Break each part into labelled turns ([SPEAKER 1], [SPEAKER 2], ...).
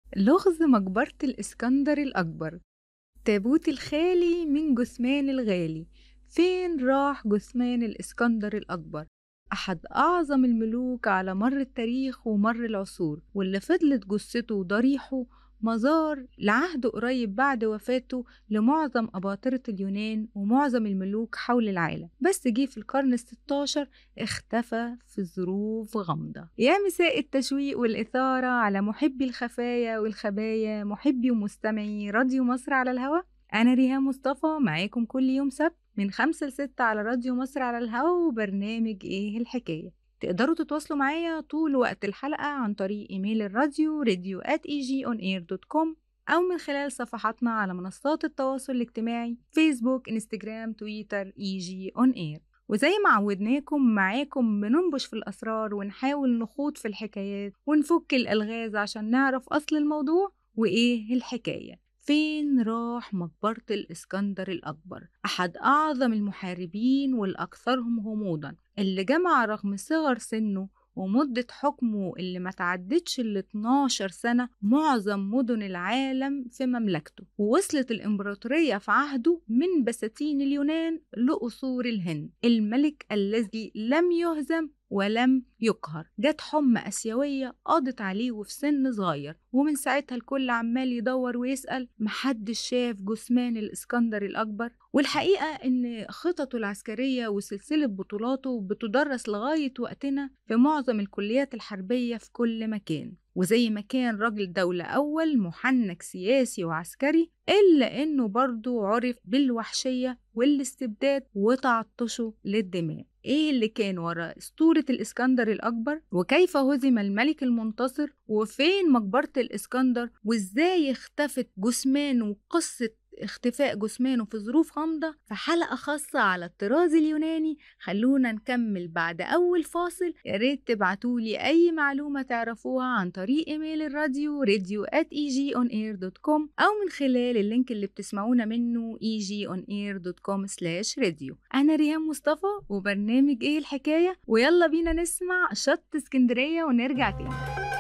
[SPEAKER 1] لغز مقبرة الإسكندر الأكبر تابوت الخالي من جثمان الغالي فين راح جثمان الإسكندر الأكبر أحد أعظم الملوك على مر التاريخ ومر العصور واللي فضلت جثته وضريحه مزار لعهد قريب بعد وفاته لمعظم أباطرة اليونان ومعظم الملوك حول العالم بس جه في القرن الستاشر اختفى في ظروف غامضة يا مساء التشويق والإثارة على محبي الخفايا والخبايا محبي ومستمعي راديو مصر على الهوا أنا ريهام مصطفى معاكم كل يوم سبت من خمسة لستة على راديو مصر على الهوا وبرنامج إيه الحكاية تقدروا تتواصلوا معايا طول وقت الحلقة عن طريق إيميل الراديو radio at egionair.com أو من خلال صفحاتنا على منصات التواصل الاجتماعي فيسبوك انستجرام تويتر ايجي اون اير وزي ما عودناكم معاكم بننبش في الأسرار ونحاول نخوض في الحكايات ونفك الألغاز عشان نعرف أصل الموضوع وإيه الحكاية فين راح مقبرة الإسكندر الأكبر أحد أعظم المحاربين والأكثرهم غموضا اللي جمع رغم صغر سنه ومدة حكمه اللي ما تعدتش ال 12 سنة معظم مدن العالم في مملكته ووصلت الإمبراطورية في عهده من بساتين اليونان لقصور الهند الملك الذي لم يهزم ولم يقهر جت حمى آسيوية قضت عليه وفي سن صغير ومن ساعتها الكل عمال يدور ويسأل محدش شاف جثمان الإسكندر الأكبر والحقيقة إن خططه العسكرية وسلسلة بطولاته بتدرس لغاية وقتنا في معظم الكليات الحربية في كل مكان وزي ما كان راجل دولة أول محنك سياسي وعسكري إلا إنه برضه عرف بالوحشية والاستبداد وتعطشه للدماء ايه اللي كان ورا اسطورة الاسكندر الاكبر وكيف هزم الملك المنتصر وفين مقبرة الاسكندر وازاي اختفت جثمان وقصة اختفاء جثمانه في ظروف غامضة في حلقة خاصة على الطراز اليوناني خلونا نكمل بعد أول فاصل يا ريت تبعتولي أي معلومة تعرفوها عن طريق إيميل الراديو radio at egionair.com أو من خلال اللينك اللي بتسمعونا منه egionair.com slash radio أنا ريهام مصطفى وبرنامج إيه الحكاية ويلا بينا نسمع شط اسكندرية ونرجع تاني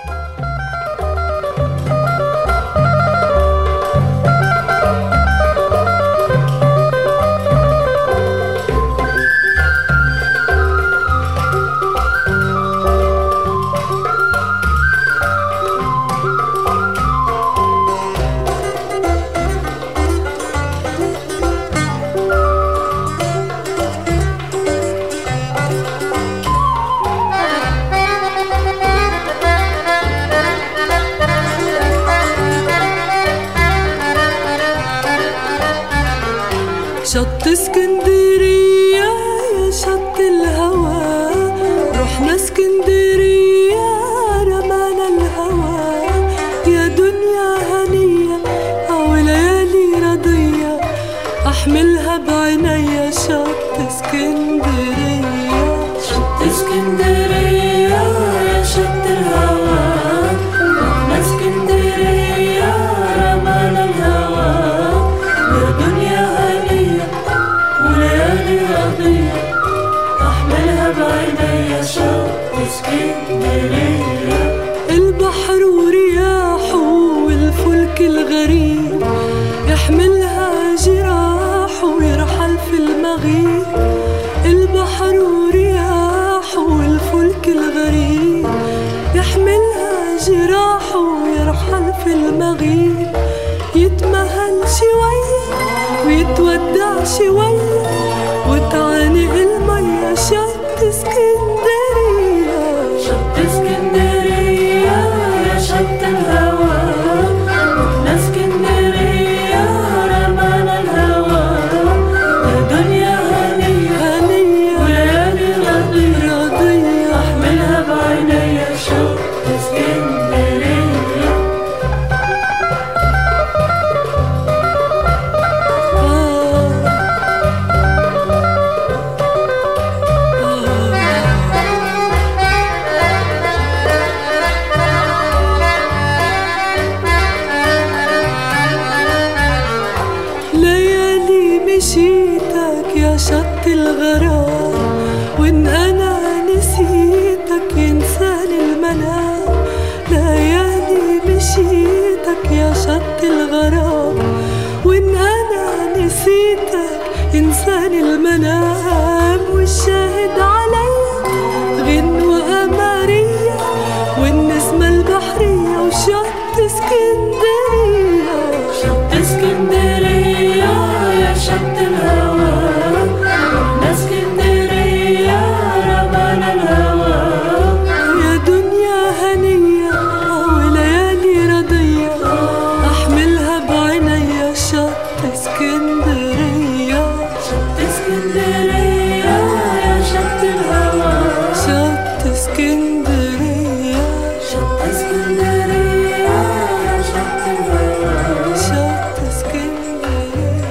[SPEAKER 2] شط اسكندرية يا شط الهوى رحنا اسكندرية رمانا الهوى يا دنيا هنية أو ليالي رضية أحملها بعينيا شط اسكندرية شط اسكندرية يا شط الهوى رحنا اسكندرية رمانا الهوى يا دنيا هنية وليالي رضية أحملها بعينيا شط اسكندرية البحر ورياحه والفلك الغريب يحملها جراح ويرحل في المغيب البحر ورياحه والفلك الغريب يحملها جراح ويرحل في المغيب يتمهل شوية ويتودع شوية وتعانق المية شط اسكندرية شط اسكندرية يا شط الهوى رحنا اسكندرية رمانا الهوى يا دنيا هنية هنية وليالي رضية رضية أحملها بعينيا شط اسكندرية آه نسيتك يا شط الغرام وإن أنا نسيتك إنسان المنام والشاهد عليا غنوة قمرية والنسمة البحرية وشط اسكندرية شط اسكندرية يا شط الهوى رحنا اسكندرية رمانا الهوى يا دنيا هنية وليالي رضية أحملها بعينيا شط اسكندرية شط اسكندرية يا شط الهوى شط اسكندرية شط اسكندرية يا شط الهوى شط اسكندرية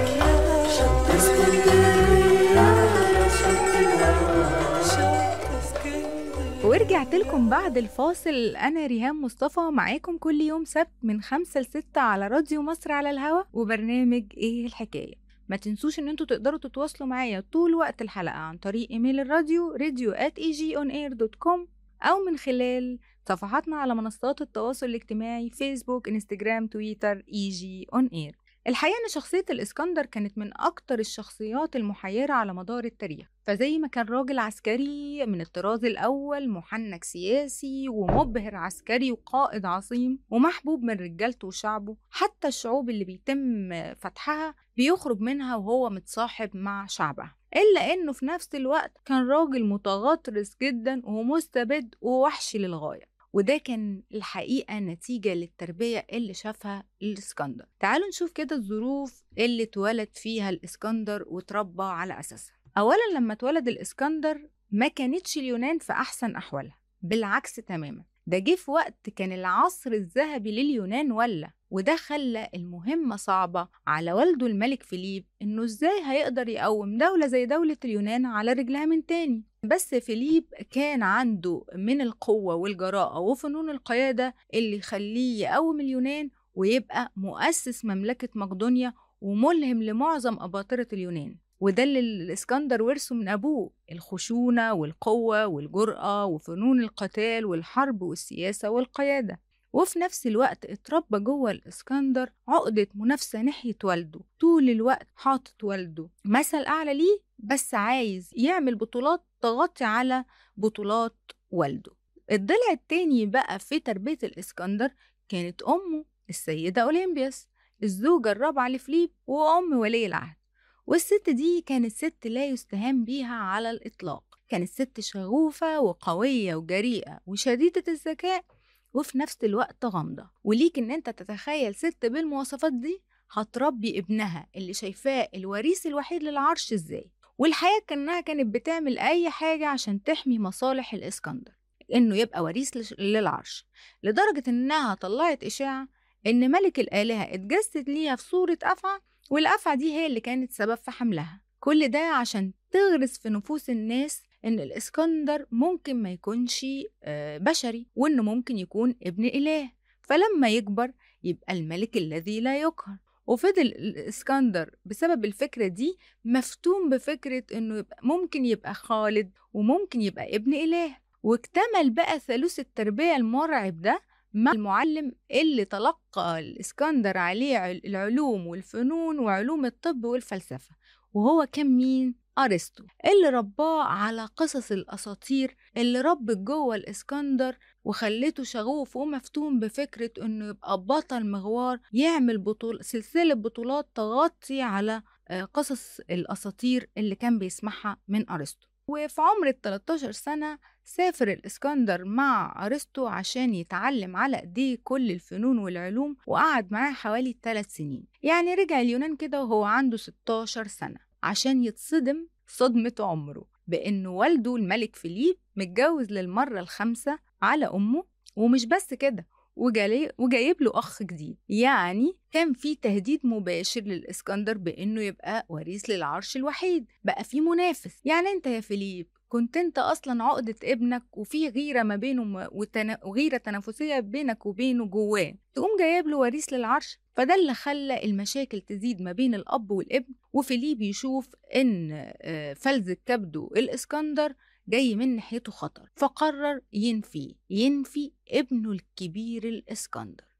[SPEAKER 2] شط اسكندرية يا شط الهوى شط اسكندرية
[SPEAKER 1] ورجعت لكم بعد الفاصل أنا ريهام مصطفى معاكم كل يوم سبت من خمسة لستة على راديو مصر على الهوا وبرنامج إيه الحكاية ما تنسوش ان انتوا تقدروا تتواصلوا معايا طول وقت الحلقة عن طريق ايميل الراديو radio at egionair.com او من خلال صفحاتنا على منصات التواصل الاجتماعي فيسبوك انستجرام تويتر ايجي اون اير الحقيقة ان شخصية الاسكندر كانت من اكتر الشخصيات المحيرة على مدار التاريخ فزي ما كان راجل عسكري من الطراز الأول محنك سياسي ومبهر عسكري وقائد عظيم ومحبوب من رجالته وشعبه حتى الشعوب اللي بيتم فتحها بيخرج منها وهو متصاحب مع شعبها إلا إنه في نفس الوقت كان راجل متغطرس جدا ومستبد ووحشي للغاية وده كان الحقيقة نتيجة للتربية اللي شافها الإسكندر تعالوا نشوف كده الظروف اللي اتولد فيها الإسكندر وتربى على أساسها أولا لما اتولد الإسكندر ما كانتش اليونان في أحسن أحوالها بالعكس تماما ده جه في وقت كان العصر الذهبي لليونان ولا وده خلى المهمة صعبة على والده الملك فيليب إنه إزاي هيقدر يقوم دولة زي دولة اليونان على رجلها من تاني بس فيليب كان عنده من القوة والجراءة وفنون القيادة اللي يخليه يقوم اليونان ويبقى مؤسس مملكة مقدونيا وملهم لمعظم أباطرة اليونان وده اللي الإسكندر ورثه من أبوه الخشونة والقوة والجرأة وفنون القتال والحرب والسياسة والقيادة وفي نفس الوقت اتربى جوه الإسكندر عقدة منافسة ناحية والده طول الوقت حاطط والده مثل أعلى ليه بس عايز يعمل بطولات تغطي على بطولات والده الضلع التاني بقى في تربية الإسكندر كانت أمه السيدة أولمبياس الزوجة الرابعة لفليب وأم ولي العهد والست دي كانت ست لا يستهان بيها على الإطلاق كانت ست شغوفة وقوية وجريئة وشديدة الذكاء وفي نفس الوقت غامضة وليك إن أنت تتخيل ست بالمواصفات دي هتربي ابنها اللي شايفاه الوريث الوحيد للعرش إزاي والحقيقة كأنها كانت بتعمل أي حاجة عشان تحمي مصالح الإسكندر إنه يبقى وريث لش- للعرش لدرجة إنها طلعت إشاعة إن ملك الآلهة اتجسد ليها في صورة أفعى والأفعى دي هي اللي كانت سبب في حملها كل ده عشان تغرس في نفوس الناس إن الإسكندر ممكن ما يكونش آه، بشري وإنه ممكن يكون ابن إله فلما يكبر يبقى الملك الذي لا يقهر وفضل الإسكندر بسبب الفكرة دي مفتون بفكرة إنه يبقى ممكن يبقى خالد وممكن يبقى ابن إله واكتمل بقى ثالوث التربية المرعب ده مع المعلم اللي تلقى الإسكندر عليه عل- العلوم والفنون وعلوم الطب والفلسفة وهو كان مين؟ أرسطو اللي رباه على قصص الأساطير اللي ربت جوه الإسكندر وخلته شغوف ومفتون بفكرة إنه يبقى بطل مغوار يعمل بطول سلسلة بطولات تغطي على آه، قصص الأساطير اللي كان بيسمعها من أرسطو وفي عمر ال 13 سنة سافر الإسكندر مع أرسطو عشان يتعلم على إيديه كل الفنون والعلوم وقعد معاه حوالي 3 سنين يعني رجع اليونان كده وهو عنده 16 سنة عشان يتصدم صدمة عمره بإنه والده الملك فيليب متجوز للمرة الخامسة على أمه ومش بس كده وجالي وجايب له أخ جديد يعني كان في تهديد مباشر للإسكندر بإنه يبقى وريث للعرش الوحيد بقى في منافس يعني أنت يا فيليب كنت انت اصلا عقدة ابنك وفي غيرة ما بينه م- وتنا... وغيرة تنافسية بينك وبينه جواه تقوم جايب له وريث للعرش فده اللي خلى المشاكل تزيد ما بين الأب والابن وفيليب يشوف إن آه، فلذة كبده الإسكندر جاي من ناحيته خطر فقرر ينفي ينفي ابنه الكبير الإسكندر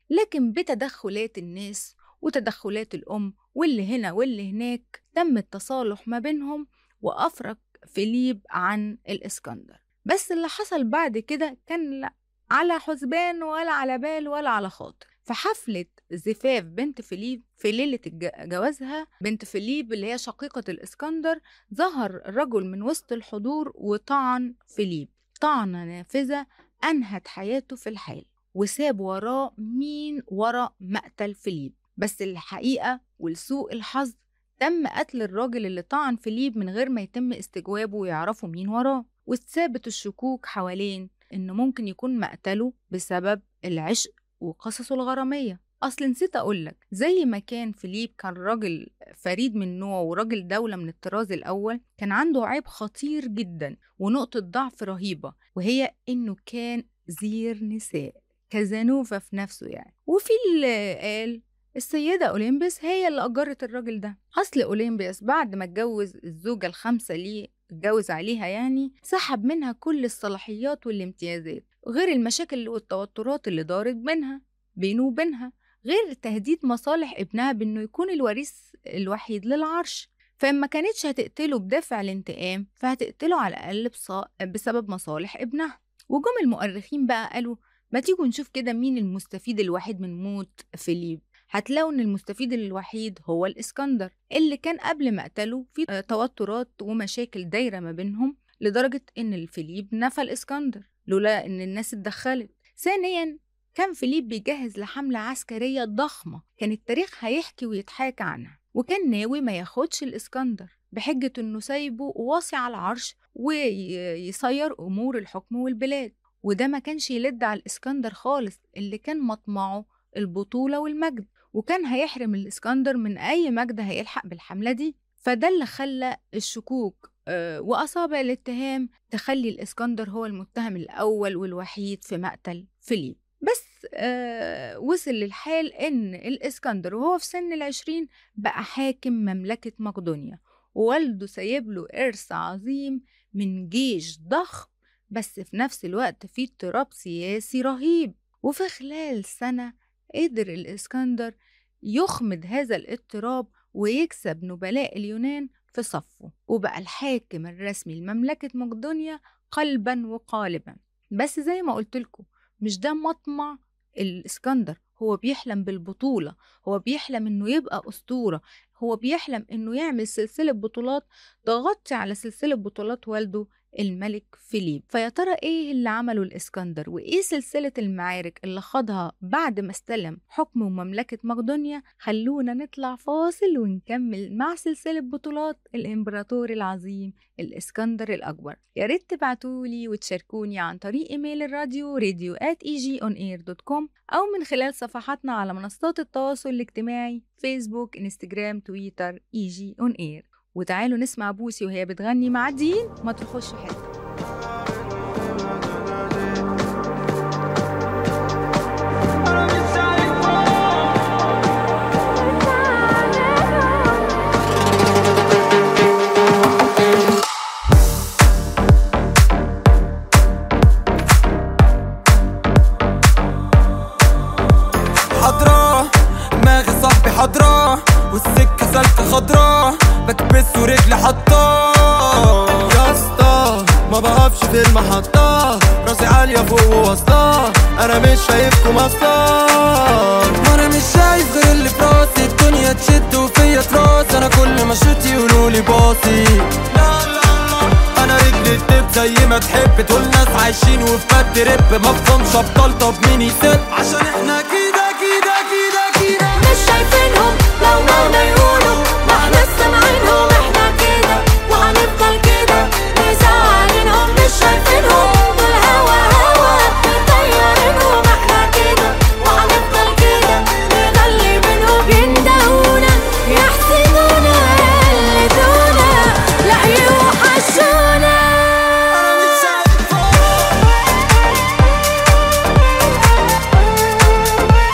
[SPEAKER 1] لكن بتدخلات الناس وتدخلات الأم واللي هنا واللي هناك تم التصالح ما بينهم وأفرج فيليب عن الإسكندر بس اللي حصل بعد كده كان لا على حسبان ولا على بال ولا على خاطر في حفلة زفاف بنت فيليب في ليلة الج- جوازها بنت فيليب اللي هي شقيقة الإسكندر ظهر رجل من وسط الحضور وطعن فيليب طعنة نافذة أنهت حياته في الحال وساب وراه مين ورا مقتل فيليب بس الحقيقة ولسوء الحظ تم قتل الراجل اللي طعن فيليب من غير ما يتم استجوابه ويعرفوا مين وراه واتثابت الشكوك حوالين إنه ممكن يكون مقتله بسبب العشق وقصصه الغرامية أصل نسيت أقولك زي ما كان فيليب كان راجل فريد من نوعه وراجل دولة من الطراز الأول كان عنده عيب خطير جدا ونقطة ضعف رهيبة وهي إنه كان زير نساء كزانوفا في نفسه يعني وفي اللي قال السيدة أوليمبس هي اللي أجرت الراجل ده أصل أوليمبيس بعد ما اتجوز الزوجة الخامسة ليه اتجوز عليها يعني سحب منها كل الصلاحيات والامتيازات غير المشاكل والتوترات اللي دارت بينها بينه وبينها غير تهديد مصالح ابنها بانه يكون الوريث الوحيد للعرش فما كانتش هتقتله بدافع الانتقام فهتقتله على الأقل بص- بسبب مصالح ابنها وجم المؤرخين بقى قالوا ما تيجوا نشوف كده مين المستفيد الوحيد من موت فيليب هتلاقوا ان المستفيد الوحيد هو الاسكندر اللي كان قبل مقتله في آه، توترات ومشاكل دايرة ما بينهم لدرجة ان الفيليب نفى الاسكندر لولا ان الناس اتدخلت ثانيا كان فيليب بيجهز لحملة عسكرية ضخمة كان التاريخ هيحكي ويتحاكى عنها وكان ناوي ما ياخدش الاسكندر بحجة انه سايبه واصي على العرش ويسير امور الحكم والبلاد وده ما كانش يلد على الاسكندر خالص اللي كان مطمعه البطولة والمجد وكان هيحرم الاسكندر من اي مجد هيلحق بالحملة دي فده اللي خلى الشكوك آه، وأصابع الاتهام تخلي الإسكندر هو المتهم الأول والوحيد في مقتل فيليب بس آه وصل للحال إن الإسكندر وهو في سن العشرين بقى حاكم مملكة مقدونيا ووالده سايب له إرث عظيم من جيش ضخم بس في نفس الوقت فيه اضطراب سياسي رهيب وفي خلال سنة قدر الإسكندر يخمد هذا الاضطراب ويكسب نبلاء اليونان في صفه وبقى الحاكم الرسمي لمملكة مقدونيا قلبا وقالبا بس زي ما قلت لكم مش ده مطمع الإسكندر هو بيحلم بالبطولة هو بيحلم إنه يبقى أسطورة هو بيحلم إنه يعمل سلسلة بطولات تغطي على سلسلة بطولات والده الملك فيليب فيا ترى ايه اللي عمله الاسكندر وايه سلسلة المعارك اللي خاضها بعد ما استلم حكم مملكة مقدونيا خلونا نطلع فاصل ونكمل مع سلسلة بطولات الامبراطور العظيم الاسكندر الاكبر يا ريت تبعتولي وتشاركوني عن طريق ايميل الراديو راديو at egionair.com او من خلال صفحاتنا على منصات التواصل الاجتماعي فيسبوك انستجرام تويتر ايجي اون اير وتعالوا نسمع بوسي وهي بتغني مع دين ما تروحوش حته
[SPEAKER 3] حضرة دماغي صاحبي حضرة والسكة سالكة خضرة بكبس ورجلي حطاه يا اسطى ما بقفش في المحطة راسي عالية فوق ووسطاه انا مش شايفكم اصلا وانا مش شايف غير اللي في راسي الدنيا تشد وفيا تراس انا كل ما شوت يقولولي باصي لا لا لا انا رجلي تدب زي ما تحب تقول ناس عايشين وفي بد رب ما بفهمش ابطال طب مين يسد عشان احنا كده كده كده كده
[SPEAKER 4] مش شايفينهم لو مهما يقولوا ما احنا سامعينهم احنا كده وهنفضل كده مزعلينهم مش شايفينهم والهوا هوا مطيرينهم احنا كده وهنفضل كده نغلي منهم يندهونا يحسدونا يقلدونا لا يوحشونا
[SPEAKER 3] انا مش شايف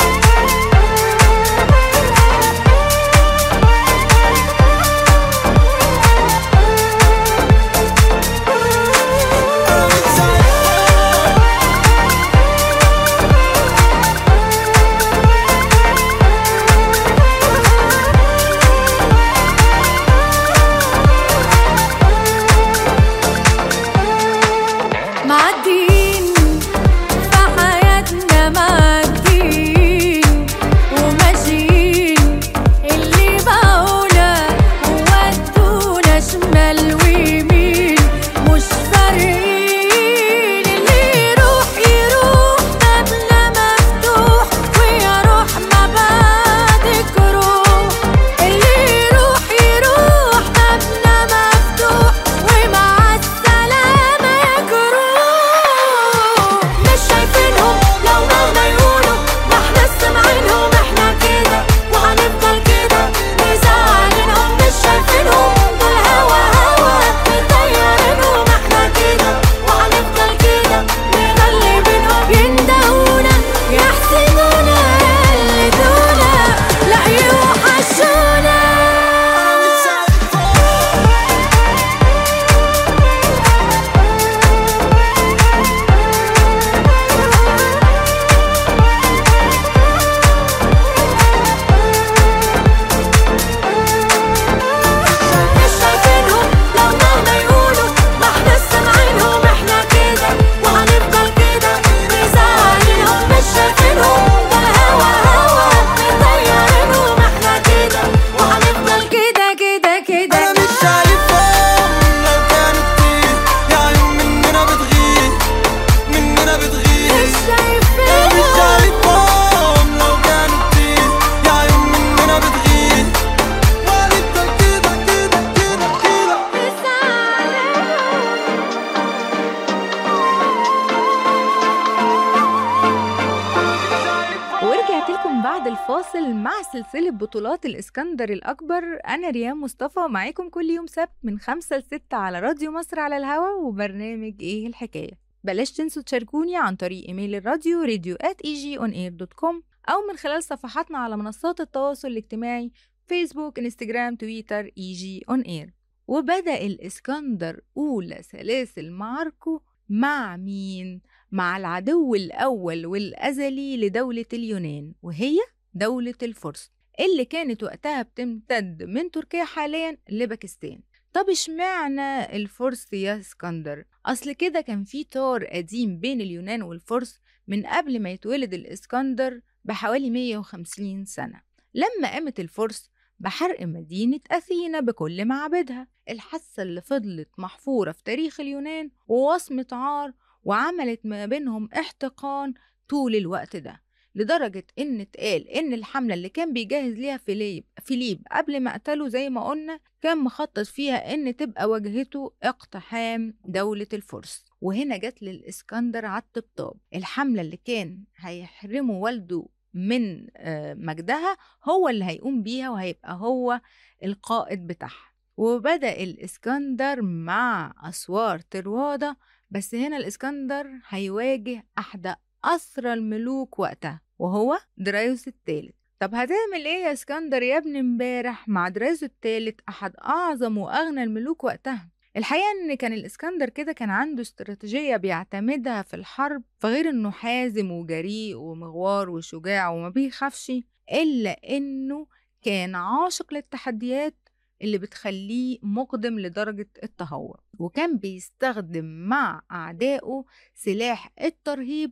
[SPEAKER 1] نكمل مع سلسلة بطولات الإسكندر الأكبر أنا ريان مصطفى معاكم كل يوم سبت من خمسة لستة على راديو مصر على الهوا وبرنامج إيه الحكاية بلاش تنسوا تشاركوني عن طريق إيميل الراديو راديو at egionair.com أو من خلال صفحاتنا على منصات التواصل الاجتماعي فيسبوك انستجرام تويتر ايجي اون اير وبدأ الإسكندر أولى سلاسل معاركه مع مين؟ مع العدو الأول والأزلي لدولة اليونان وهي دولة الفرس اللي كانت وقتها بتمتد من تركيا حاليا لباكستان طب اشمعنى الفرس يا اسكندر؟ أصل كده كان في طار قديم بين اليونان والفرس من قبل ما يتولد الإسكندر بحوالي 150 سنة لما قامت الفرس بحرق مدينة أثينا بكل معابدها الحاسة اللي فضلت محفورة في تاريخ اليونان ووصمة عار وعملت ما بينهم احتقان طول الوقت ده لدرجة إن اتقال إن الحملة اللي كان بيجهز ليها فيليب, فيليب قبل ما قتله زي ما قلنا كان مخطط فيها إن تبقى واجهته اقتحام دولة الفرس وهنا جت للإسكندر على الطبطاب الحملة اللي كان هيحرموا والده من آه، مجدها هو اللي هيقوم بيها وهيبقى هو القائد بتاعها وبدأ الإسكندر مع أسوار طروادة بس هنا الإسكندر هيواجه أحد أسرى الملوك وقتها وهو درايوس الثالث طب هتعمل ايه يا اسكندر يا ابن امبارح مع درايوس الثالث احد اعظم واغنى الملوك وقتها الحقيقة إن كان الإسكندر كده كان عنده استراتيجية بيعتمدها في الحرب فغير إنه حازم وجريء ومغوار وشجاع وما بيخافش إلا إنه كان عاشق للتحديات اللي بتخليه مقدم لدرجة التهور وكان بيستخدم مع أعدائه سلاح الترهيب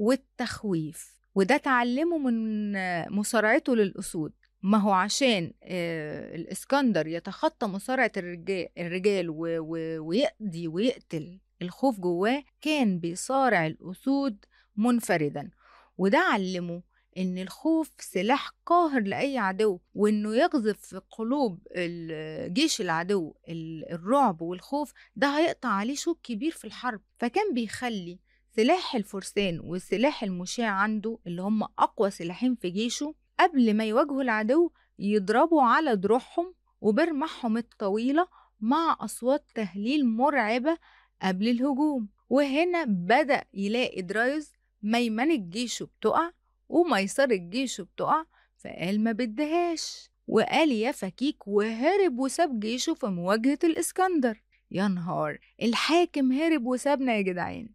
[SPEAKER 1] والتخويف وده تعلمه من مصارعته للأسود ما هو عشان آه، الإسكندر يتخطى مصارعة الرجال, الرجال و- و- ويقضي ويقتل الخوف جواه كان بيصارع الأسود منفردا وده علمه إن الخوف سلاح قاهر لأي عدو وإنه يقذف في قلوب ال- جيش العدو ال- الرعب والخوف ده هيقطع عليه شوك كبير في الحرب فكان بيخلي سلاح الفرسان والسلاح المشاع عنده اللي هم أقوى سلاحين في جيشه قبل ما يواجهوا العدو يضربوا على دروعهم وبرمحهم الطويلة مع أصوات تهليل مرعبة قبل الهجوم وهنا بدأ يلاقي درايوس ميمنة جيشه بتقع وميسرة جيشه بتقع فقال ما بدهاش وقال يا فكيك وهرب وساب جيشه في مواجهة الإسكندر يا نهار الحاكم هرب وسابنا يا جدعان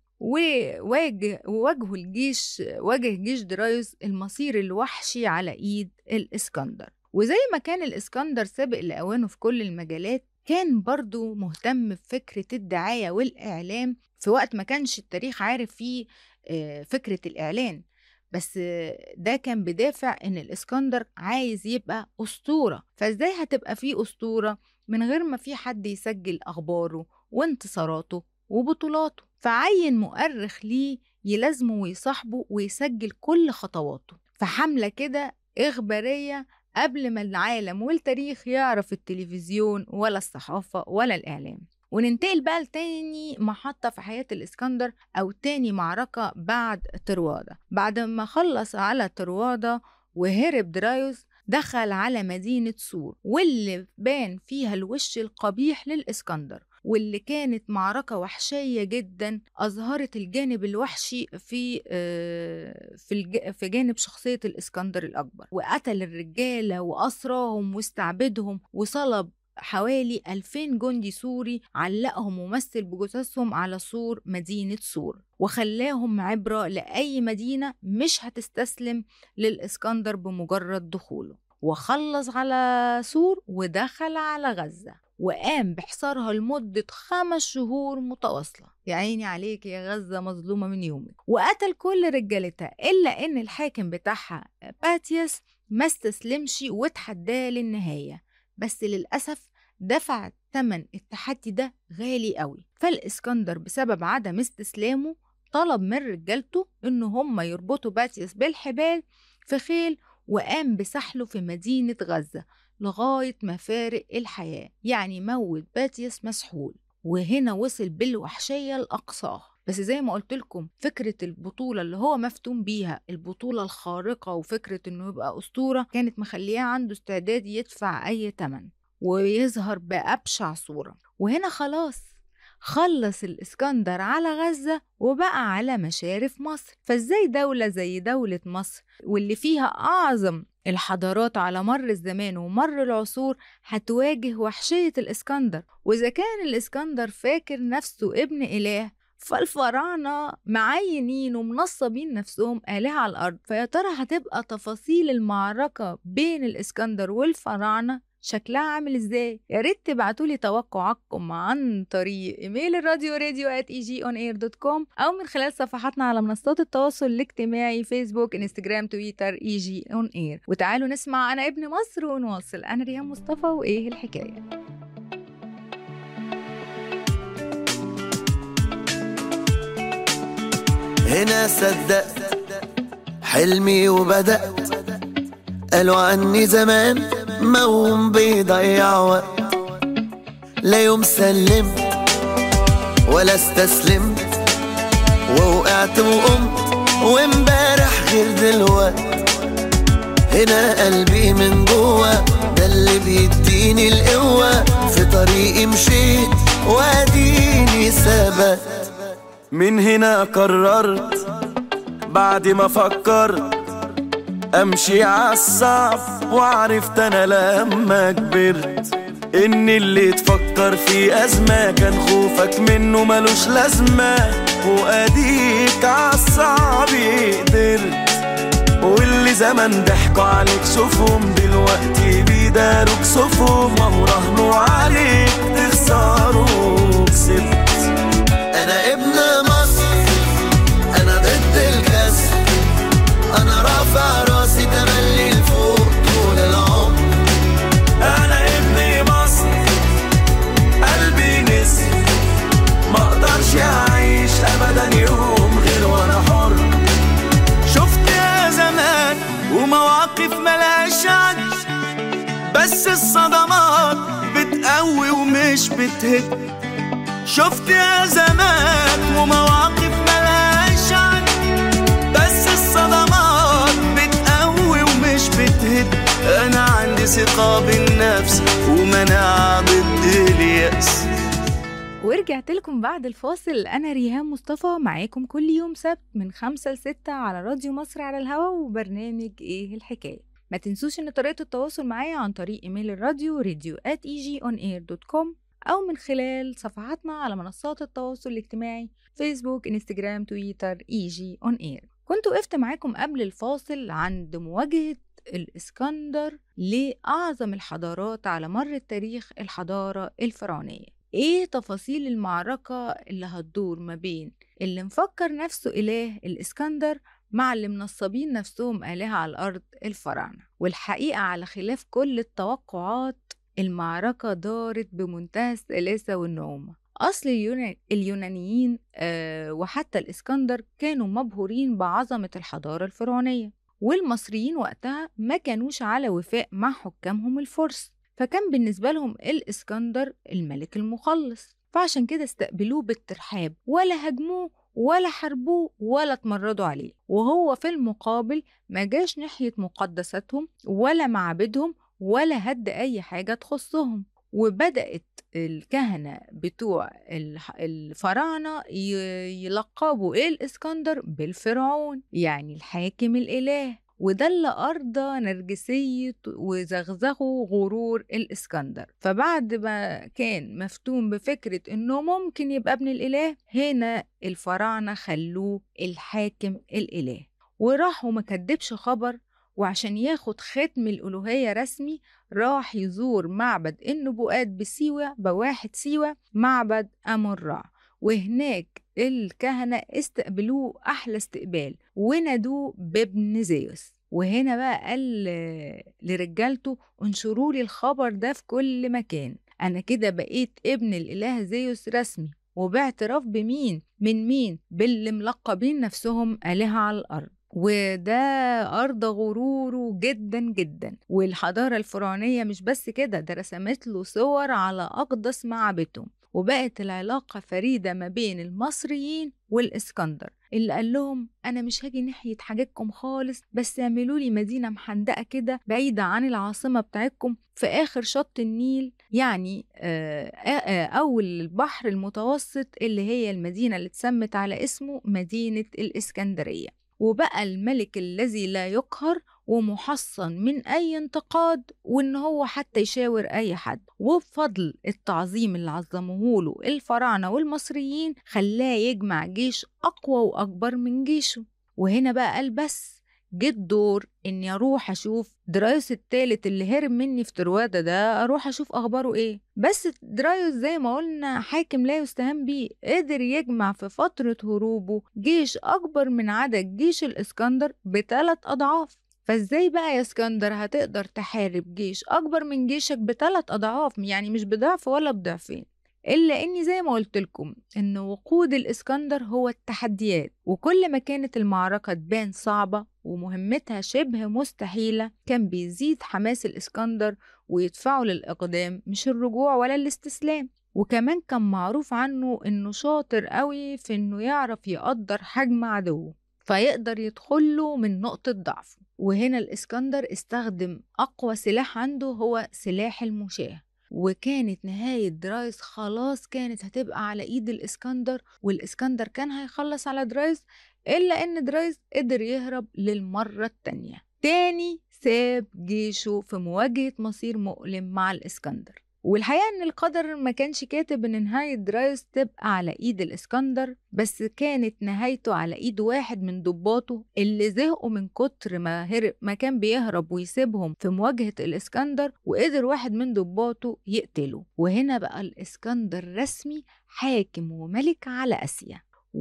[SPEAKER 1] وواجه وواجهوا الجيش واجه جيش درايوس المصير الوحشي على ايد الاسكندر وزي ما كان الاسكندر سابق لاوانه في كل المجالات كان برضو مهتم بفكرة الدعاية والإعلام في وقت ما كانش التاريخ عارف فيه آه، فكرة الإعلان بس آه، ده كان بدافع إن الإسكندر عايز يبقى أسطورة فإزاي هتبقى فيه أسطورة من غير ما في حد يسجل أخباره وانتصاراته وبطولاته فعين مؤرخ ليه يلازمه ويصاحبه ويسجل كل خطواته فحملة كده إخبارية قبل ما العالم والتاريخ يعرف التلفزيون ولا الصحافة ولا الإعلام وننتقل بقى لتاني محطة في حياة الإسكندر أو تاني معركة بعد طروادة بعد ما خلص على طروادة وهرب درايوس دخل على مدينة سور واللي بان فيها الوش القبيح للإسكندر واللي كانت معركة وحشية جدا أظهرت الجانب الوحشي في آه، في الج- في جانب شخصية الإسكندر الأكبر وقتل الرجالة وأسراهم واستعبدهم وصلب حوالي 2000 جندي سوري علقهم ومثل بجثثهم على سور مدينة سور وخلاهم عبرة لأي مدينة مش هتستسلم للإسكندر بمجرد دخوله وخلص على سور ودخل على غزة وقام بحصارها لمدة خمس شهور متواصلة يا عيني عليك يا غزة مظلومة من يومك وقتل كل رجالتها إلا إن الحاكم بتاعها باتياس ما استسلمش وتحداه للنهاية بس للأسف دفع ثمن التحدي ده غالي قوي فالإسكندر بسبب عدم استسلامه طلب من رجالته إن هم يربطوا باتياس بالحبال في خيل وقام بسحله في مدينة غزة لغاية ما فارق الحياة يعني موت باتياس مسحول وهنا وصل بالوحشية لأقصاها بس زي ما قلت لكم فكرة البطولة اللي هو مفتون بيها البطولة الخارقة وفكرة انه يبقى اسطورة كانت مخلياه عنده استعداد يدفع اي تمن ويظهر بأبشع صورة وهنا خلاص خلص الإسكندر على غزة وبقى على مشارف مصر فإزاي دولة زي دولة مصر واللي فيها أعظم الحضارات على مر الزمان ومر العصور هتواجه وحشية الإسكندر وإذا كان الإسكندر فاكر نفسه ابن إله فالفراعنة معينين ومنصبين نفسهم آلهة على الأرض فيا ترى هتبقى تفاصيل المعركة بين الإسكندر والفراعنة شكلها عامل ازاي يا ريت تبعتوا لي توقعاتكم عن طريق ايميل الراديو راديو at egionair.com او من خلال صفحاتنا على منصات التواصل الاجتماعي فيسبوك انستجرام تويتر اي جي اون اير وتعالوا نسمع انا ابن مصر ونواصل انا ريهام مصطفى وايه الحكايه
[SPEAKER 5] هنا صدقت حلمي وبدأت قالوا عني زمان موم بيضيع وقت لا يوم سلمت ولا استسلمت ووقعت وقمت وامبارح غير دلوقت هنا قلبي من جوه ده اللي بيديني القوة في طريقي مشيت واديني ثبت من هنا قررت بعد ما فكرت امشي عالصعب وعرفت انا لما كبرت ان اللي تفكر في ازمة كان خوفك منه ملوش لازمة واديك عالصعب قدرت واللي زمان ضحكوا عليك شوفهم دلوقتي بيداروك كسوفهم وهو راهنوا عليك تخسروا كسبت انا ابن مصر انا ضد الكسر انا رافع راسي تملي لفوق طول العمر انا ابن مصر قلبي نسر ما اقدرش اعيش ابدا يوم غير وانا حر شفت يا زمان ومواقف ملهاش عد بس الصدمات بتقوي ومش بتهد شفت يا زمان ومواقف ملهاش عد بس الصدمات بتقوي ومش بتهد انا عندي ثقة بالنفس ومناعة ضد اليأس
[SPEAKER 1] ورجعت لكم بعد الفاصل أنا ريهام مصطفى معاكم كل يوم سبت من خمسة لستة على راديو مصر على الهوا وبرنامج إيه الحكاية ما تنسوش إن طريقة التواصل معايا عن طريق إيميل الراديو راديو at egionair.com أو من خلال صفحاتنا على منصات التواصل الاجتماعي فيسبوك انستجرام تويتر ايجي اون اير كنت وقفت معاكم قبل الفاصل عند مواجهة الإسكندر لأعظم الحضارات على مر التاريخ الحضارة الفرعونية ايه تفاصيل المعركة اللي هتدور ما بين اللي مفكر نفسه إله الإسكندر مع اللي منصبين نفسهم آلهة على الأرض الفراعنة والحقيقة على خلاف كل التوقعات المعركة دارت بمنتهى السلاسة والنعومة أصل اليونا- اليونانيين آه وحتى الإسكندر كانوا مبهورين بعظمة الحضارة الفرعونية والمصريين وقتها ما كانوش على وفاء مع حكامهم الفرس فكان بالنسبة لهم الإسكندر الملك المخلص فعشان كده استقبلوه بالترحاب ولا هاجموه ولا حاربوه ولا اتمردوا عليه وهو في المقابل ما جاش ناحية مقدساتهم ولا معابدهم ولا هد أي حاجة تخصهم وبدأت الكهنة بتوع الح- الفراعنة ي- يلقبوا الإسكندر بالفرعون يعني الحاكم الإله وده اللي أرضى نرجسية وزغزغوا غرور الإسكندر فبعد ما كان مفتون بفكرة إنه ممكن يبقى ابن الإله هنا الفراعنة خلوه الحاكم الإله وراح وما كدبش خبر وعشان ياخد ختم الألوهية رسمي راح يزور معبد النبوءات بسيوة بواحد سيوة معبد أمون را وهناك الكهنة استقبلوه أحلى استقبال ونادوه بابن زيوس وهنا بقى قال لرجالته انشروا لي الخبر ده في كل مكان أنا كده بقيت ابن الإله زيوس رسمي وباعتراف بمين من مين باللي ملقبين نفسهم آلهة على الأرض وده أرض غروره جدا جدا والحضارة الفرعونية مش بس كده ده رسمت له صور على أقدس معابدهم وبقت العلاقة فريدة ما بين المصريين والإسكندر اللي قال لهم أنا مش هاجي ناحية حاجتكم خالص بس اعملوا لي مدينة محندقة كده بعيدة عن العاصمة بتاعتكم في آخر شط النيل يعني آه، آه، آه، أول البحر المتوسط اللي هي المدينة اللي اتسمت على اسمه مدينة الإسكندرية وبقى الملك الذي لا يقهر ومحصن من أي انتقاد وإن هو حتى يشاور أي حد وبفضل التعظيم اللي عظموه له الفراعنة والمصريين خلاه يجمع جيش أقوى وأكبر من جيشه وهنا بقى قال بس جه الدور اني اروح اشوف درايوس التالت اللي هرب مني في تروادة ده اروح اشوف اخباره ايه بس درايوس زي ما قلنا حاكم لا يستهان بيه قدر يجمع في فترة هروبه جيش اكبر من عدد جيش الاسكندر بثلاث اضعاف فازاي بقى يا اسكندر هتقدر تحارب جيش اكبر من جيشك بثلاث اضعاف يعني مش بضعف ولا بضعفين إلا إني زي ما قلت لكم إن وقود الإسكندر هو التحديات وكل ما كانت المعركة تبان صعبة ومهمتها شبه مستحيلة كان بيزيد حماس الإسكندر ويدفعه للإقدام مش الرجوع ولا الاستسلام وكمان كان معروف عنه إنه شاطر قوي في إنه يعرف يقدر حجم عدوه فيقدر يدخله من نقطة ضعفه وهنا الإسكندر استخدم أقوى سلاح عنده هو سلاح المشاة وكانت نهاية درايس خلاص كانت هتبقى على إيد الإسكندر والإسكندر كان هيخلص على درايس إلا إن درايس قدر يهرب للمرة التانية تاني ساب جيشه في مواجهة مصير مؤلم مع الإسكندر والحقيقة إن القدر ما كانش كاتب إن نهاية درايس تبقى على إيد الإسكندر بس كانت نهايته على إيد واحد من ضباطه اللي زهقوا من كتر ما هرب ما كان بيهرب ويسيبهم في مواجهة الإسكندر وقدر واحد من ضباطه يقتله وهنا بقى الإسكندر رسمي حاكم وملك على آسيا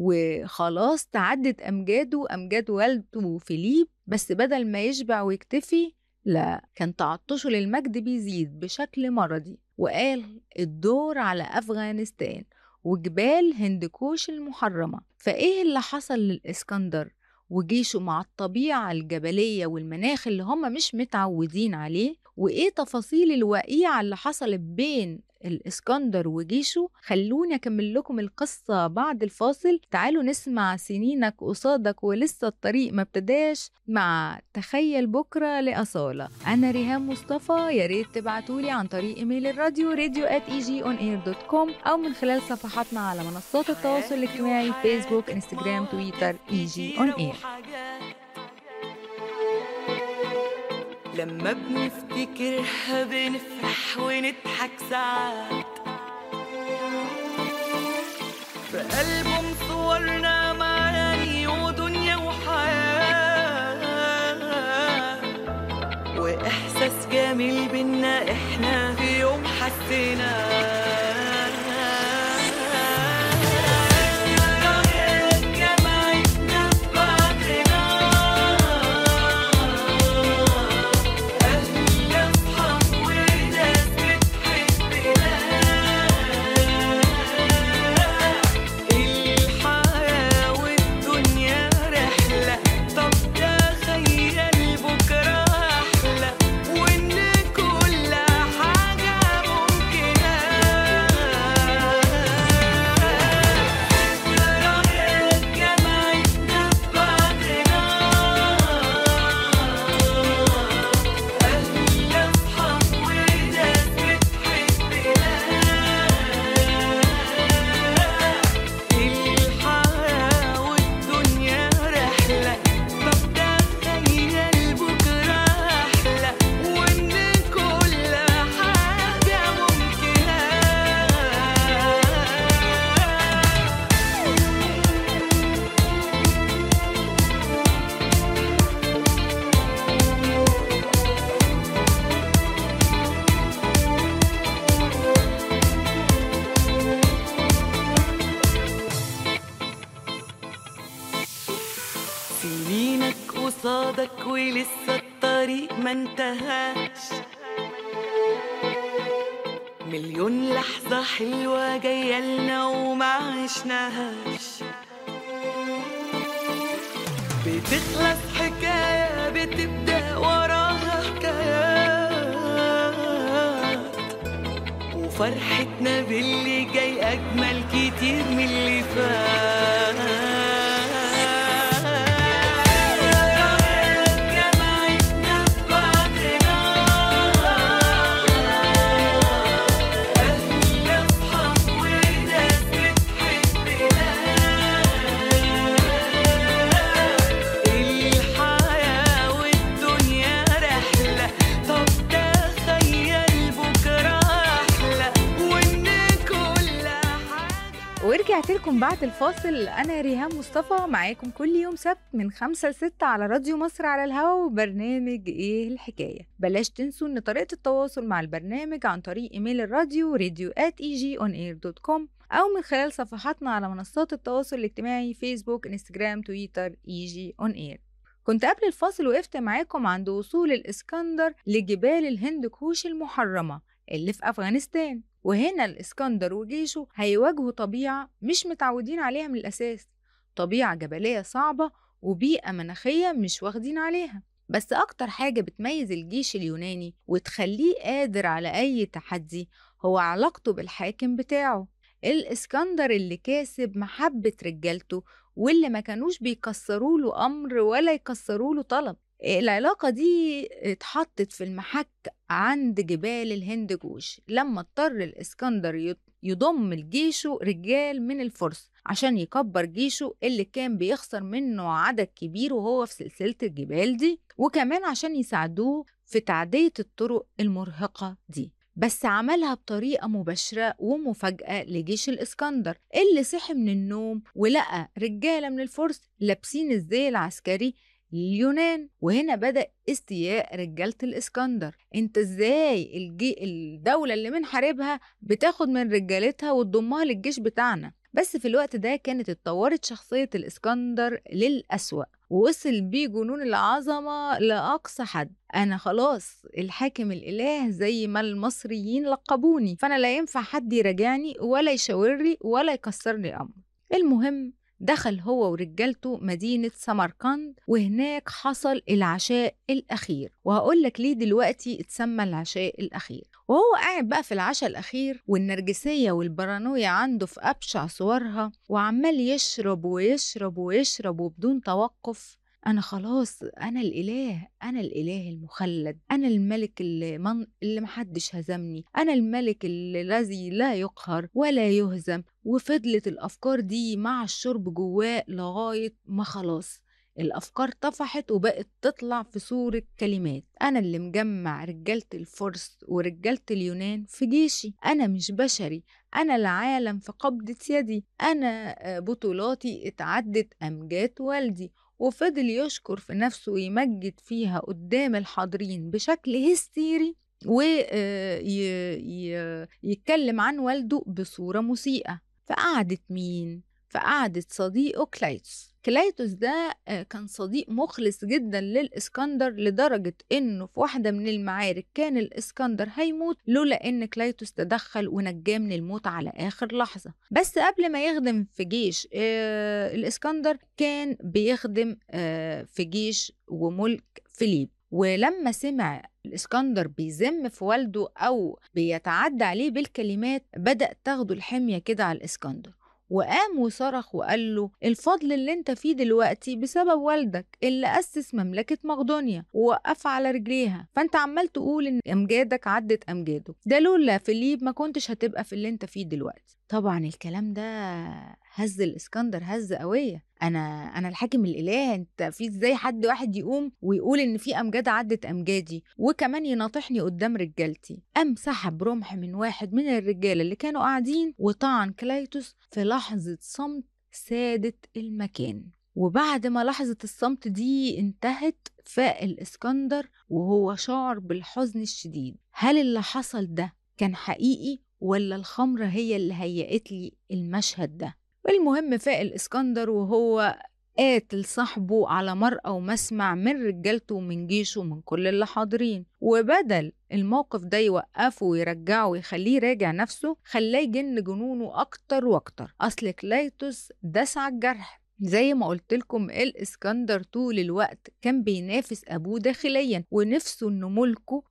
[SPEAKER 1] وخلاص تعدت أمجاده أمجاد والده فيليب بس بدل ما يشبع ويكتفي لا كان تعطشه للمجد بيزيد بشكل مرضي وقال الدور على أفغانستان وجبال هندكوش المحرمة فإيه اللي حصل للإسكندر وجيشه مع الطبيعة الجبلية والمناخ اللي هم مش متعودين عليه وإيه تفاصيل الوقيعة اللي حصلت بين الإسكندر وجيشه خلوني أكمل لكم القصة بعد الفاصل تعالوا نسمع سنينك قصادك ولسه الطريق ما ابتداش مع تخيل بكرة لأصالة أنا ريهام مصطفى يا ريت تبعتولي عن طريق إيميل الراديو راديو at egionair.com أو من خلال صفحاتنا على منصات التواصل الاجتماعي فيسبوك انستجرام تويتر ايجي اون اير
[SPEAKER 2] لما بنفتكرها بنفرح ونضحك ساعات في ألبوم صورنا معاني ودنيا وحياة وإحساس جميل بينا إحنا في يوم حسينا جمعتنا بعدنا أهل أصحاب وناس بتحبنا الحياة والدنيا رحلة طب تخيل بكرة أحلى وإن كل حاجة ممكنة رأيك جمعتنا بعدنا أهل أصحاب وناس بتحبنا الحياة والدنيا رحلة طب تخيل بكرة أحلى وإن كل حاجة ممكنة سنينك قصادك ولسه الطريق ما انتهاش مليون لحظة حلوة جاية لنا وما عشناهاش بتخلص حكاية بتبدأ وراها حكايات وفي وفرحتنا باللي جاي أجمل كتير من اللي فات جمعتنا ببعضنا أهل أصحاب وناس بتحبنا الحياة والدنيا رحلة طب تخيل بكرة أحلى وإن كل حاجة
[SPEAKER 1] ورجعت لكم بعد الفاصل أنا ريهام مصطفى معاكم كل يوم سبت من خمسة لستة على راديو مصر على الهوا وبرنامج إيه الحكاية بلاش تنسوا إن طريقة التواصل مع البرنامج عن طريق إيميل الراديو راديو at egionair.com أو من خلال صفحاتنا على منصات التواصل الاجتماعي فيسبوك انستجرام تويتر ايجي اون اير كنت قبل الفاصل وقفت معاكم عند وصول الإسكندر لجبال الهند كوش المحرمة اللي في أفغانستان وهنا الإسكندر وجيشه هيواجهوا طبيعة مش متعودين عليها من الأساس طبيعة جبلية صعبة وبيئة مناخية مش واخدين عليها بس أكتر حاجة بتميز الجيش اليوناني وتخليه قادر على أي تحدي هو علاقته بالحاكم بتاعه الإسكندر اللي كاسب محبة رجالته واللي ما كانوش بيكسروا له أمر ولا يكسروا له طلب العلاقة دي اتحطت في المحك عند جبال الهند جوش لما اضطر الإسكندر يط- يضم لجيشه رجال من الفرس عشان يكبر جيشه اللي كان بيخسر منه عدد كبير وهو في سلسلة الجبال دي وكمان عشان يساعدوه في تعدية الطرق المرهقة دي بس عملها بطريقة مباشرة ومفاجأة لجيش الإسكندر اللي صحي من النوم ولقى رجالة من الفرس لابسين الزي العسكري لليونان وهنا بدأ استياء رجالة الإسكندر انت ازاي الجي... الدولة اللي بنحاربها بتاخد من رجالتها وتضمها للجيش بتاعنا بس في الوقت ده كانت اتطورت شخصية الإسكندر للأسوأ ووصل بيه جنون العظمة لأقصى حد أنا خلاص الحاكم الإله زي ما المصريين لقبوني فأنا لا ينفع حد يراجعني ولا يشاورلي ولا يكسرني أمر المهم دخل هو ورجالته مدينة سمرقند وهناك حصل العشاء الأخير وهقول لك ليه دلوقتي اتسمى العشاء الأخير وهو قاعد بقى في العشاء الأخير والنرجسية والبارانويا عنده في أبشع صورها وعمال يشرب ويشرب ويشرب وبدون توقف أنا خلاص أنا الإله أنا الإله المخلد أنا الملك اللي, من... اللي محدش هزمني أنا الملك اللي الذي لا يقهر ولا يهزم وفضلت الأفكار دي مع الشرب جواه لغاية ما خلاص الأفكار طفحت وبقت تطلع في صورة كلمات أنا اللي مجمع رجالة الفرس ورجالة اليونان في جيشي أنا مش بشري أنا العالم في قبضة يدي أنا آه، بطولاتي اتعدت أمجاد والدي وفضل يشكر في نفسه ويمجد فيها قدام الحاضرين بشكل هستيري ويتكلم عن والده بصورة مسيئة فقعدت مين؟ فقعدت صديقه كلايتوس كلايتوس ده آه، كان صديق مخلص جدا للإسكندر لدرجة إنه في واحدة من المعارك كان الإسكندر هيموت لولا إن كلايتوس تدخل ونجاه من الموت على آخر لحظة بس قبل ما يخدم في جيش آه الإسكندر كان بيخدم آه في جيش وملك فيليب ولما سمع الإسكندر بيذم في والده أو بيتعدى عليه بالكلمات بدأ تاخده الحمية كده على الإسكندر وقام وصرخ وقال له الفضل اللي انت فيه دلوقتي بسبب والدك اللي أسس مملكة مقدونيا ووقف على رجليها فانت عمال تقول ان أمجادك عدت أمجاده ده لولا فيليب ما كنتش هتبقى في اللي انت فيه دلوقتي طبعا الكلام ده هز الإسكندر هزة قوية انا انا الحاكم الاله انت في ازاي حد واحد يقوم ويقول ان في امجاد عدت امجادي وكمان يناطحني قدام رجالتي قام سحب رمح من واحد من الرجاله اللي كانوا قاعدين وطعن كلايتوس في لحظه صمت سادت المكان وبعد ما لحظة الصمت دي انتهت فاق الإسكندر وهو شعر بالحزن الشديد هل اللي حصل ده كان حقيقي ولا الخمرة هي اللي هيئت لي المشهد ده والمهم فاق الإسكندر وهو قاتل صاحبه على مرأى ومسمع من رجالته ومن جيشه ومن كل اللي حاضرين وبدل الموقف ده يوقفه ويرجعه ويخليه راجع نفسه خلاه يجن جنونه أكتر وأكتر أصل كلايتوس داس على الجرح زي ما قلت لكم الاسكندر طول الوقت كان بينافس ابوه داخليا ونفسه ان ملكه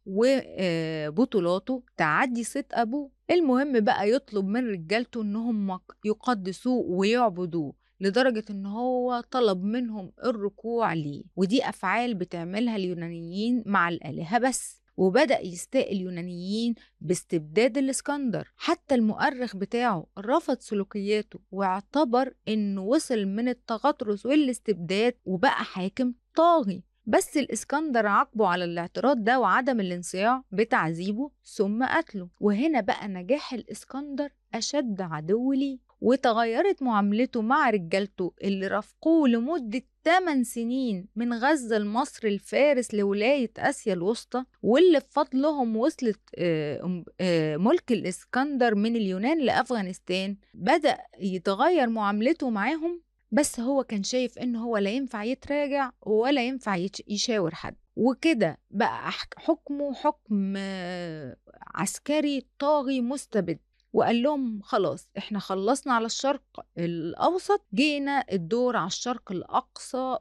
[SPEAKER 1] وبطولاته تعدي صيت ابوه المهم بقى يطلب من رجالته انهم يقدسوه ويعبدوه لدرجة ان هو طلب منهم الركوع ليه ودي افعال بتعملها اليونانيين مع الالهة بس وبدأ يستاء اليونانيين باستبداد الاسكندر حتى المؤرخ بتاعه رفض سلوكياته واعتبر انه وصل من التغطرس والاستبداد وبقى حاكم طاغي بس الاسكندر عاقبه على الاعتراض ده وعدم الانصياع بتعذيبه ثم قتله وهنا بقى نجاح الاسكندر اشد عدو ليه وتغيرت معاملته مع رجالته اللي رافقوه لمدة 8 سنين من غزة لمصر الفارس لولاية آسيا الوسطى واللي بفضلهم وصلت آه، آه، ملك الإسكندر من اليونان لأفغانستان بدأ يتغير معاملته معاهم بس هو كان شايف إن هو لا ينفع يتراجع ولا ينفع يتش- يشاور حد وكده بقى أحك- حكمه حكم آه، عسكري طاغي مستبد وقال لهم خلاص احنا خلصنا على الشرق الاوسط جينا الدور على الشرق الاقصى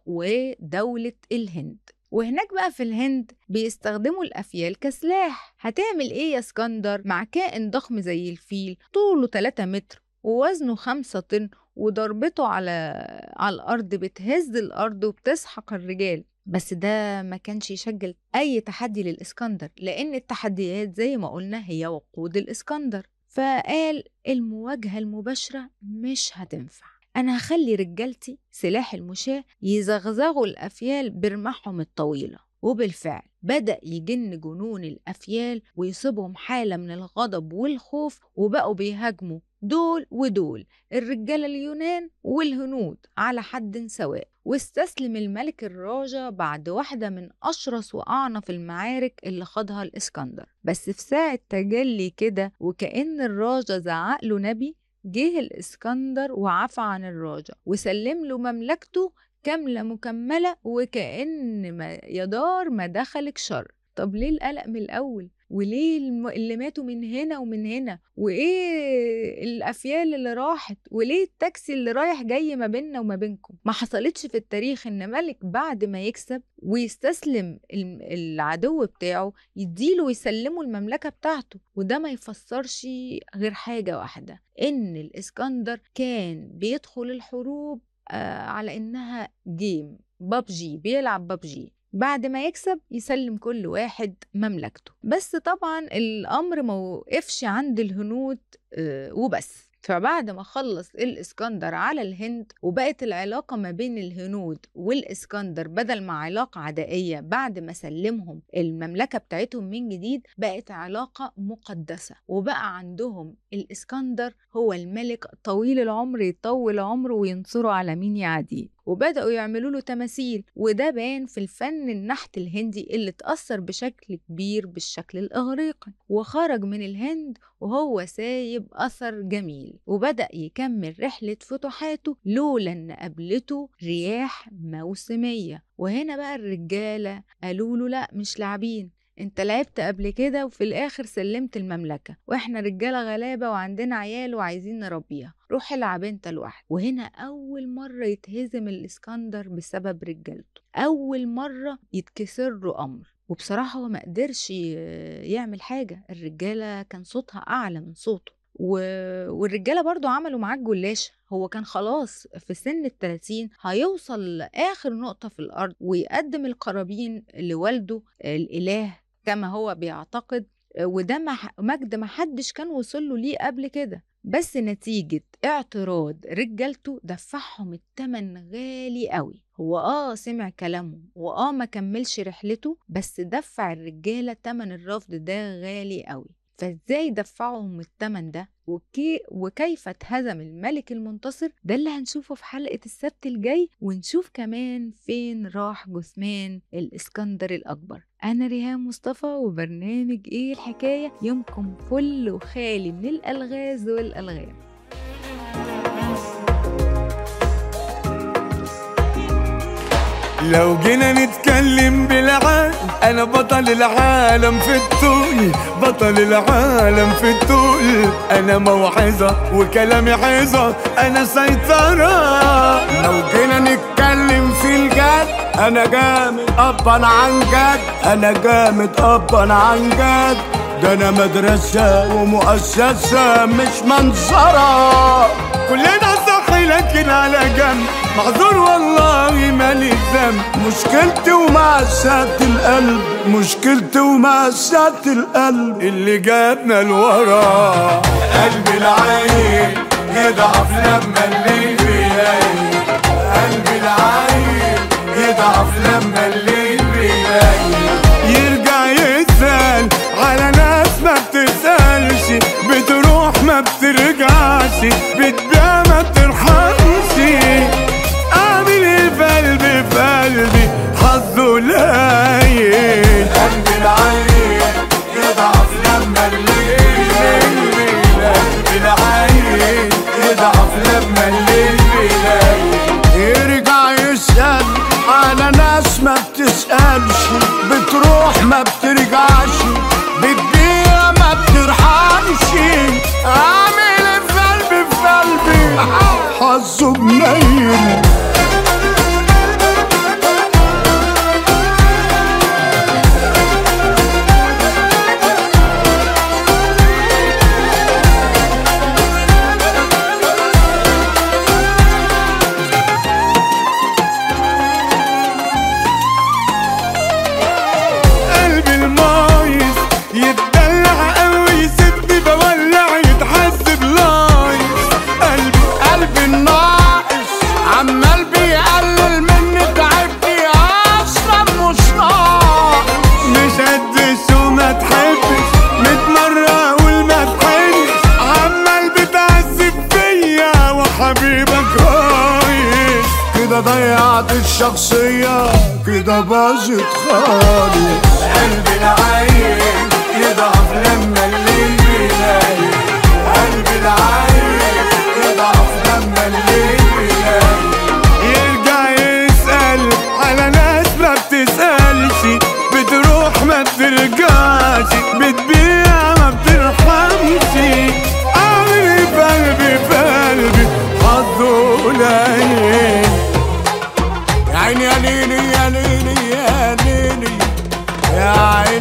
[SPEAKER 1] ودولة الهند وهناك بقى في الهند بيستخدموا الافيال كسلاح هتعمل ايه يا اسكندر مع كائن ضخم زي الفيل طوله 3 متر ووزنه 5 طن وضربته على على الارض بتهز الارض وبتسحق الرجال بس ده ما كانش يشجل اي تحدي للاسكندر لان التحديات زي ما قلنا هي وقود الاسكندر فقال المواجهة المباشرة مش هتنفع أنا هخلي رجالتي سلاح المشاة يزغزغوا الأفيال برمحهم الطويلة وبالفعل بدأ يجن جنون الأفيال ويصيبهم حالة من الغضب والخوف وبقوا بيهاجموا دول ودول الرجالة اليونان والهنود على حد سواء واستسلم الملك الراجا بعد واحدة من أشرس وأعنف المعارك اللي خاضها الإسكندر بس في ساعة تجلي كده وكأن الراجا زعق له نبي جه الإسكندر وعفى عن الراجا وسلم له مملكته كاملة مكملة وكأن ما يدار ما دخلك شر طب ليه القلق من الأول وليه الم- اللي ماتوا من هنا ومن هنا وايه الافيال اللي راحت وليه التاكسي اللي رايح جاي ما بيننا وما بينكم ما حصلتش في التاريخ ان ملك بعد ما يكسب ويستسلم الم- العدو بتاعه يديله ويسلمه المملكة بتاعته وده ما يفسرش غير حاجة واحدة ان الاسكندر كان بيدخل الحروب آه على انها جيم بابجي بيلعب بابجي بعد ما يكسب يسلم كل واحد مملكته بس طبعا الامر ما وقفش عند الهنود آه، وبس فبعد ما خلص الاسكندر على الهند وبقت العلاقة ما بين الهنود والاسكندر بدل ما علاقة عدائية بعد ما سلمهم المملكة بتاعتهم من جديد بقت علاقة مقدسة وبقى عندهم الاسكندر هو الملك طويل العمر يطول عمره وينصره على مين يعاديه وبدأوا يعملوا له تماثيل وده بان في الفن النحت الهندي اللي اتأثر بشكل كبير بالشكل الإغريقي وخرج من الهند وهو سايب أثر جميل وبدأ يكمل رحلة فتوحاته لولا إن قابلته رياح موسمية وهنا بقى الرجالة قالوا له لا مش لاعبين انت لعبت قبل كده وفي الاخر سلمت المملكة واحنا رجالة غلابة وعندنا عيال وعايزين نربيها روح العب انت لوحدك وهنا اول مرة يتهزم الاسكندر بسبب رجالته اول مرة يتكسر له امر وبصراحة هو ما قدرش ي- يعمل حاجة الرجالة كان صوتها اعلى من صوته و... والرجالة برضو عملوا معاه الجلاشة هو كان خلاص في سن التلاتين هيوصل لآخر نقطة في الأرض ويقدم القرابين لوالده الإله كما هو بيعتقد وده مح- مجد محدش كان وصل له ليه قبل كده بس نتيجة اعتراض رجالته دفعهم التمن غالي قوي هو اه سمع كلامهم واه ما كملش رحلته بس دفع الرجالة تمن الرفض ده غالي قوي فازاي دفعهم التمن ده وكي وكيف اتهزم الملك المنتصر ده اللي هنشوفه في حلقة السبت الجاي ونشوف كمان فين راح جثمان الإسكندر الأكبر أنا ريهام مصطفى وبرنامج إيه الحكاية يومكم كله خالي من الألغاز والألغام
[SPEAKER 3] لو جينا نتكلم بالعقل انا بطل العالم في الطول بطل العالم في الطول انا موعظة وكلامي حيظة انا سيطرة لو جينا نتكلم في الجد انا جامد ابا عن جد انا جامد ابا عن جد ده انا مدرسة ومؤسسة مش منظرة كلنا صح لكن على جنب معذور والله مالي ذنب مشكلتي ومأساة القلب مشكلتي ومأساة القلب اللي جابنا لورا قلبي العين يضعف لما الليل بيلاقي قلبي العين يضعف لما الليل بيلاقي يرجع يسأل على ناس ما بتسألش بتروح ما بترجعش بتبيع ما بترحمش اعمل ايه في قلبي في قلبي حظه قليل قلبي العين يضعف لما الليل قلبي العين يضعف لما الليل بيلاقي يرجع يسأل على ناس ما بتسألش بتروح ما بترجعش بتبيع ما بترحمش عامل إيه في قلبي في قلبي حظه منيل قلبي المايس يتدلع قوي يسد بولع يتحسب لايس قلبي قلبي الناقص عمال بيقلل مني تعبني اصلا مش ناقص مش قدش وما تحبش ميت مرة اقول ما تحنش عمال بتعذب فيا وحبيبك رايس كده ضيعت الشخصية كده باظت خالص قلبي العين يضعف لما الليل بيلاقي قلبي العين يضعف لما الليل بيلاقي يرجع يسأل على ناس ما بتسألش بتروح ما بترجعش بتبيع ما بترحمش أعمل إيه في قلبي في قلبي حظه قليل يا عيني يا ليلي يا ليلي يا ليلي يا عيني